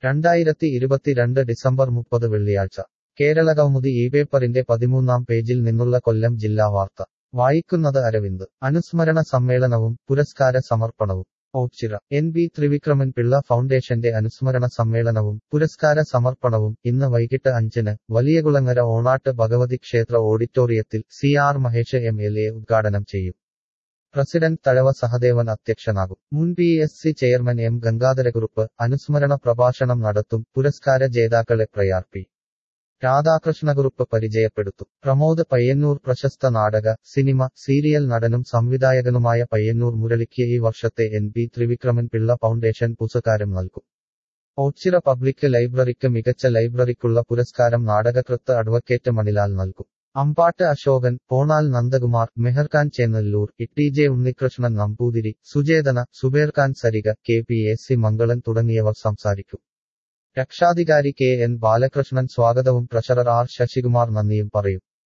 രണ്ടായിരത്തി ഇരുപത്തിരണ്ട് ഡിസംബർ മുപ്പത് വെള്ളിയാഴ്ച കേരളകൗമുദി ഈ പേപ്പറിന്റെ പതിമൂന്നാം പേജിൽ നിന്നുള്ള കൊല്ലം ജില്ലാ വാർത്ത വായിക്കുന്നത് അരവിന്ദ് അനുസ്മരണ സമ്മേളനവും പുരസ്കാര സമർപ്പണവും ഓച്ചിറ എൻ ബി ത്രിവിക്രമൻ പിള്ള ഫൗണ്ടേഷന്റെ അനുസ്മരണ സമ്മേളനവും പുരസ്കാര സമർപ്പണവും ഇന്ന് വൈകിട്ട് അഞ്ചിന് വലിയകുളങ്ങര ഓണാട്ട് ഭഗവതി ക്ഷേത്ര ഓഡിറ്റോറിയത്തിൽ C R Mahesh M L A ഉദ്ഘാടനം ചെയ്യും പ്രസിഡന്റ് തഴവ സഹദേവൻ അധ്യക്ഷനാകും മുൻ P S C chairman M Gangadharakurup അനുസ്മരണ പ്രഭാഷണം നടത്തും പുരസ്കാര ജേതാക്കളെ പ്രയാർ പി രാധാകൃഷ്ണകുറുപ്പ് പരിചയപ്പെടുത്തും പ്രമോദ് പയ്യന്നൂർ പ്രശസ്ത നാടക സിനിമ സീരിയൽ നടനും സംവിധായകനുമായ പയ്യന്നൂർ മുരളിക്ക് ഈ വർഷത്തെ N B Thrivikraman Pillai foundation പുരസ്കാരം നൽകും ഓച്ചിറ പബ്ലിക് ലൈബ്രറിക്ക് മികച്ച ലൈബ്രറിക്കുള്ള പുരസ്കാരം നാടകകൃത്ത് അഡ്വക്കേറ്റ് മണിലാൽ നൽകും Ambattu Ashokan Ponal Nandakumar Meharkhan Chennalloor E J Unnikrishnan Namboothiri Suchetha Suberkhan Sarika K P S C Mangalan തുടങ്ങിയവർ സംസാരിക്കും രക്ഷാധികാരി കെ എൻ ബാലകൃഷ്ണൻ സ്വാഗതവും ട്രഷറർ ആർ ശശികുമാർ നന്ദിയും പറയും